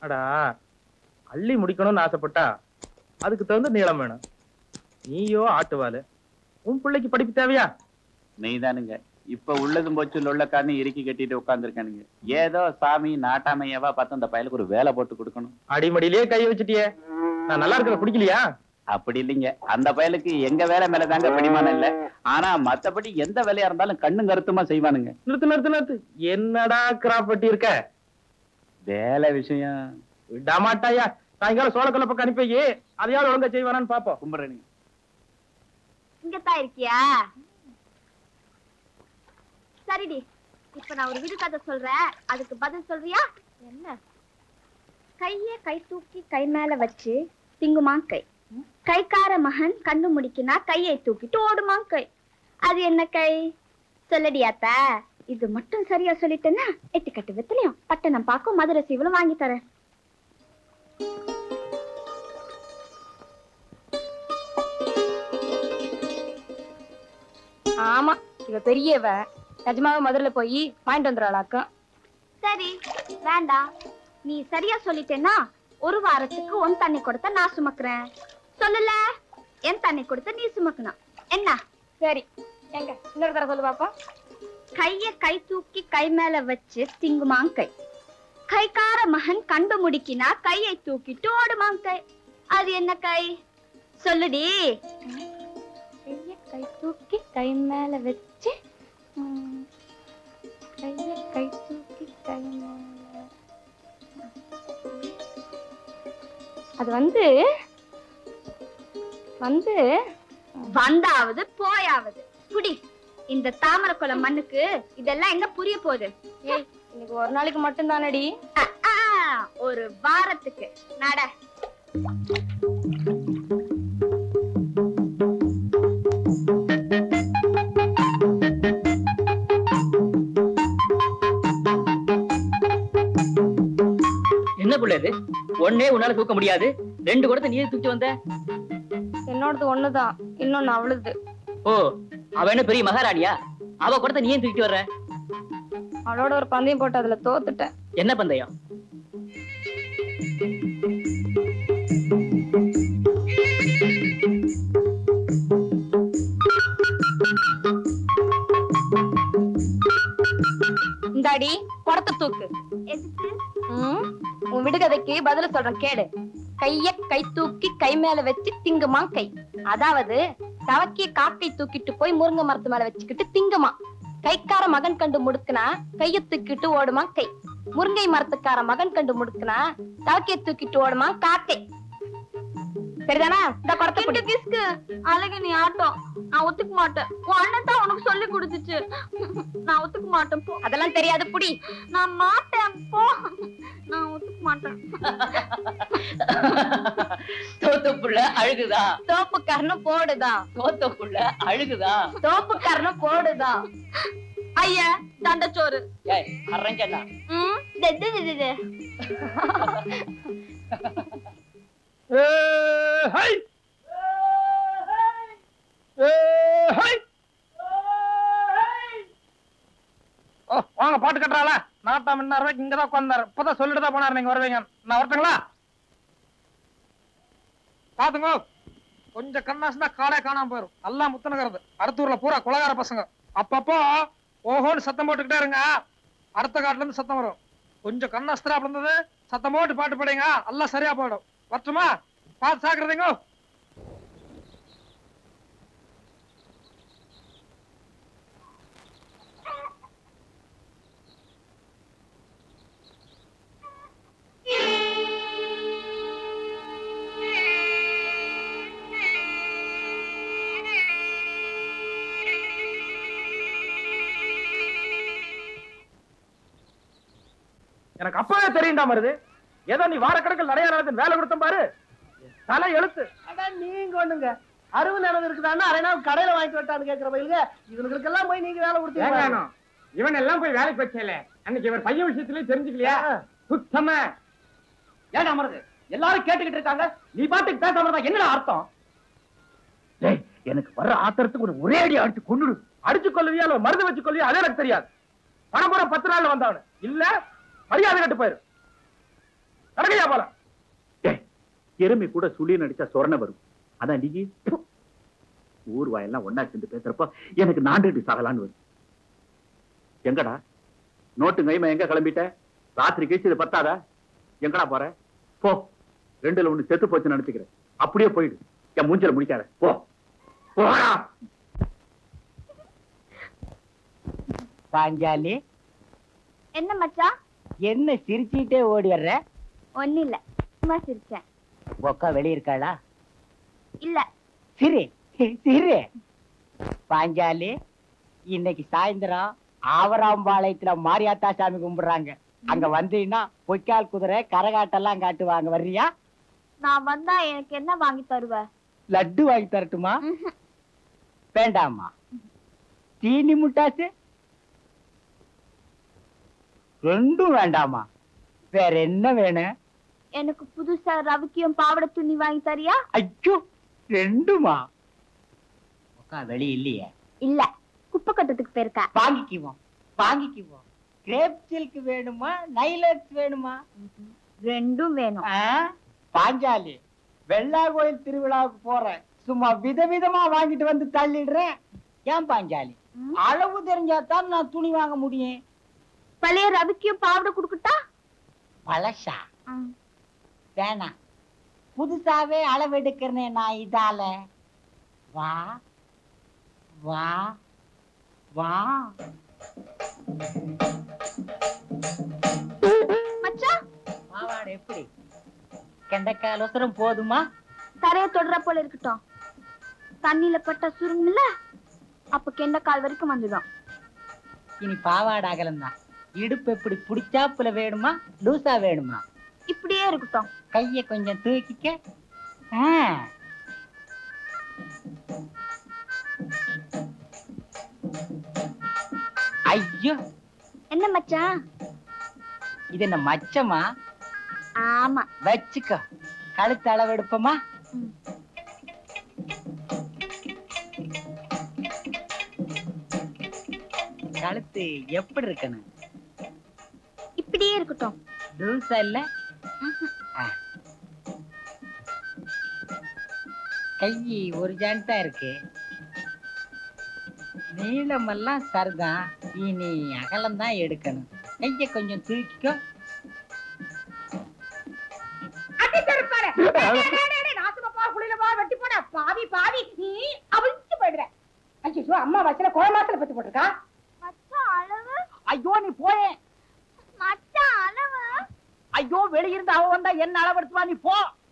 அடா அள்ளி முடிக்கணும்னு ஆசைப்பட்டா அதுக்கு தகுந்த நீளம் வேணும் நீயோ ஆட்டுவாலு உன் பிள்ளைக்கு படிப்பு தேவையா மெய்தானுங்க இப்ப உள்ளதும் போச்சு உள்ள காரணி இறுக்கி கட்டிட்டு உட்காந்துருக்கானுங்க ஏதோ சாமி நாட்டாமையவா பார்த்து அந்த பயலுக்கு ஒரு வேலை போட்டு கொடுக்கணும் அடிமடியிலேயே கை வச்சுட்டியே நான் நல்லா இருக்கிற பிடிக்கலையா அப்படி இல்லைங்க அந்த பயலுக்கு எங்க வேலை மேல தாங்க பிடிமானம் இல்ல ஆனா மத்தபடி எந்த வேலையா இருந்தாலும் கண்ணும் கருத்துமா செய்வானுங்க நிறுத்து நிறுத்து நிறுத்து என்னடா கிராப்பட்டி இருக்க வேலை விஷயம் விடாமாட்டாயா சாயங்காலம் சோளக்கல்ல பக்கம் அனுப்பி வை. அதையாவது ஒழுங்கா செய்வானான்னு பாப்போம் கும்பிடுறேனுங்க இங்கத்தான் இருக்கியா சரிடி இப்ப நான் ஒரு விடுகதை சொல்றேன் அதுக்கு பதில் சொல்றியா என்ன கைய கை தூக்கி கை மேல வச்சு திங்குமா கை கைக்கார மகன் கண்ணு முடிக்கினா கையை தூக்கிட்டு ஓடுமா கை அது என்ன கை சொல்லடியாத்தா இது மட்டும் சரியா சொல்லிட்டேன்னா எட்டுக்கட்டு வெத்தலையும் பட்டணம் பாக்கும் மதுரை சீவலும் வாங்கி தரேன் ஆமா இவ பெரியவ நிஜமாவே மதுரையில போய் வாங்கிட்டு வந்துடுறாளாக்கும் சரி வேண்டாம் நீ சரியா சொல்லிட்டேன்னா ஒரு வாரத்துக்கு உன் தண்ணி கொடுத்த நான் சுமக்குறேன் சொல்லல என் தண்ணி கொடுத்த நீ சுமக்கணும் என்ன சரி எங்க இன்னொரு தடவை சொல்லு பாப்போம் கைய கை தூக்கி கை மேல வச்சு திங்குமாங் கை கைக்கார மகன் கண்டு முடிக்கினா கையை தூக்கிட்டு ஓடுமாங் கை அது என்ன கை சொல்லுடி கைய கை தூக்கி கை மேல வச்சு ம், கைய கை தூக்கி கை மேல அது வந்து வந்து வந்தாவது போயாவது புடி இந்த தாமரை குளம் மண்ணுக்கு இதெல்லாம் எங்க புரிய போகுது ஏய் இன்னைக்கு ஒரு நாளைக்கு மட்டும் தானடி அ, ஆ, ஒரு வாரத்துக்கு நட என்ன புள்ள இது ஒன்னே உன்னால தூக்க முடியாது ரெண்டு குடத்தை நீ தூக்கி வந்த என்னோடது ஒண்ணுதான் இன்னொன்னு அவளுது ஓ அவ என்ன பெரிய மகாராணியா அவ குடத்தை நீ ஏன் தூக்கிட்டு வர்ற அவளோட ஒரு பந்தயம் போட்டு அதுல தோத்துட்டேன் என்ன பந்தயம் இந்தாடி குடத்தை தூக்கு எதுக்கு ம், உன் விடுகதைக்கு பதில சொல்றேன் கேளு கைய கை தூக்கி கை மேல வச்சு திங்குமா கை அதாவது தவக்கிய காக்கை தூக்கிட்டு போய் முருங்கை மரத்து மேல வச்சுக்கிட்டு திங்குமா கைக்கார மகன் கண்டு முடுக்குனா கைய தூக்கிட்டு ஓடுமா கை முருங்கை மரத்துக்கார மகன் கண்டு முடுக்குனா தவக்கைய தூக்கிட்டு ஓடுமா காக்கை சரிதானா இந்த குடத்தை பிடி. கிஸ்கு அழகு நீ ஆட்டம் நான் ஒத்துக்க மாட்டேன் உன் அண்ணன் தான் உனக்கு சொல்லி கொடுத்துச்சு நான் ஒத்துக்க மாட்டேன் போ அதெல்லாம் தெரியாது புடி நான் மாட்டேன் போ நான் ஒத்துக்க மாட்டேன் தோத்த புள்ள அழுகுதா தோப்புக்காரனும் போடுதான் தோத்த புள்ள அழுகுதா தோப்புக்காரனும் போடுதான் ஐயா தண்டச்சோறு ஏய் அரஞ்சண்ணா ம், இது, இது, இது, இது. ஏய், ஹை! ஏய், ஹை! ஓ, வாங்க பாட்டு கட்டுறாளா நாட்டாம் என்ன ரூபாய்க்கு இங்கதான் உட்கார்ந்தாரு இப்பதான் சொல்லிட்டு தான் போனாரு நீங்க வருவீங்க நான் வரட்டுங்களா பாத்துங்க கொஞ்சம் கண்ணாசுனா காலே காணாம போயிரும் நல்லா முத்தனுங்கிறது அடுத்த ஊர்ல பூரா குலகார பசங்க அப்பப்போ ஓஹோன்னு சத்தம் போட்டுக்கிட்டே இருங்க அடுத்த காட்டுல இருந்து சத்தம் வரும் கொஞ்சம் கண்ணாஸ்திரா இருந்தது சத்தம் போட்டு பாட்டு படிங்க எல்லாம் சரியா போயிடும் வரட்டுமா பார்த்து சாக்குறதுங்க எனக்கு அப்பவே தெரியும்டா மருது ஏதோ நீ வாரக்கணக்கில் நிறைய நடந்து வேலை கொடுத்த பாரு தலை எழுத்து அதான் நீங்க ஒண்ணுங்க அறுவு நிலம் இருக்குதான்னு அரை நாள் கடையில வாங்கிட்டு வட்டான்னு கேக்குற பயிலுங்க இவனுக்கு எல்லாம் போய் நீங்க வேலை கொடுத்தீங்க இவன் எல்லாம் போய் வேலைக்கு வச்சல அன்னைக்கு இவர் பையன் விஷயத்திலயும் தெரிஞ்சுக்கலையா சுத்தமா ஏன் அமருது எல்லாரும் கேட்டுக்கிட்டு இருக்காங்க நீ பாட்டுக்கு பேசாம இருந்தா என்னடா அர்த்தம் டேய் எனக்கு வர்ற ஆத்திரத்துக்கு ஒரு ஒரே அடி அடிச்சு கொண்டுடு அடிச்சு கொள்ளுவியா இல்ல மருந்து வச்சு கொள்ளுவியா அதே எனக்கு தெரியாது பணம் பூரா பத்து நாள்ல வந்தவனு இல்ல மரியாதை கட்டு போயிரு நடக்கையா போல ஏய், எருமை கூட சுழி நடிச்சா சொரண வரும் அதான் நீ ப்பு. ஊர் வாயெல்லாம் ஒன்னா சேர்ந்து பேசுறப்ப எனக்கு நாண்டுட்டு சாகலான்னு வரும் எங்கடா நோட்டு கைமா எங்க கிளம்பிட்ட ராத்திரி கழிச்சு இது பத்தாதா எங்கடா போற போ ரெண்டுல ஒண்ணு செத்து போச்சுன்னு நினைச்சுக்கிறேன் அப்படியே போயிடு என் மூஞ்சில முடிக்காத போ போடா பாஞ்சாலி என்ன மச்சான் என்ன சிரிச்சுட்டே ஓடி வர்ற ஒண்ணு இல்ல சும்மா சிரிச்சேன் பொக்கா வெளிய இருக்காளா இல்ல சிரி சிரி பாஞ்சாலி இன்னைக்கு சாயந்தரம் ஆவராம்பாளையத்துல மாரியாத்தா சாமி கும்பிடுறாங்க அங்க வந்தீங்கன்னா பொய்க்கால் குதிரை கரகாட்டெல்லாம் காட்டுவாங்க வர்றியா நான் வந்தா எனக்கு என்ன வாங்கி தருவ லட்டு வாங்கி தரட்டுமா வேண்டாமா தீனி முட்டாசு ரெண்டும் வேண்டாமா வேற என்ன வேணும் எனக்கு புதுசா ரவிக்கியும் பாவாடை துணி வாங்கி தரியா ஐயோ ரெண்டுமா உக்கா வெளி இல்லையே இல்ல குப்பை கட்டத்துக்கு போயிருக்கா வாங்கிக்குவோம் வாங்கிக்குவோம் கிரேப் சில்க் வேணுமா நைலட்ஸ் வேணுமா ரெண்டும் வேணும் ஆ? பாஞ்சாலி வெள்ளா கோயில் திருவிழாவுக்கு போறேன் சும்மா விதவிதமா வாங்கிட்டு வந்து தள்ளிடுறேன் ஏன் பாஞ்சாலி ம். அளவு தெரிஞ்சாதான் நான் துணி வாங்க முடியும் பழைய ரவிக்கியும் பாவாடை குடுக்கட்டா பழசா வேணாம் புதுசாவே அளவெடுக்கிறனே நான் இதால வா வா வா மச்சான் பாவாடை எப்படி கெண்டைக்கால் ஒசரம் போதுமா தரைய தொடுற போல இருக்கட்டும் தண்ணியில பட்டா சுருங்கும்ல அப்ப கெண்ட கால் வரைக்கும் வந்துடும் இனி பாவாடை அகலம் தான் இடுப்பு எப்படி புடிச்சாப்புல வேணுமா லூசா வேணுமா இப்படியே இருக்கட்டும் கைய கொஞ்சம் தூக்கிக்க ஆ. ஐயோ என்ன மச்சான் இது என்ன மச்சமா ஆமா வச்சுக்கோ கழுத்து அளவெடுப்போமா ம். கழுத்து எப்படி இருக்கணும் இப்படியே இருக்கட்டும் லூசா இல்ல ஆ. கை ஒரு ஜான் தான் இருக்கு நீளமெல்லாம் சரிதான் இனி அகலம் தான் எடுக்கணும் கைய கொஞ்சம் தூக்கிக்கோ வெட்டி போட பாவி பாவி நீ அவிழ்த்து போயிடுற ஐயோ அம்மா வச்சல கோய மாசத்துல பத்து போட்டிருக்கா மச்சான் அளவு ஐயோ நீ போயே மச்சான் அளவு ஐயோ வெளியிருந்து அவ வந்தா என்ன அளவெடுத்துவா நீ போ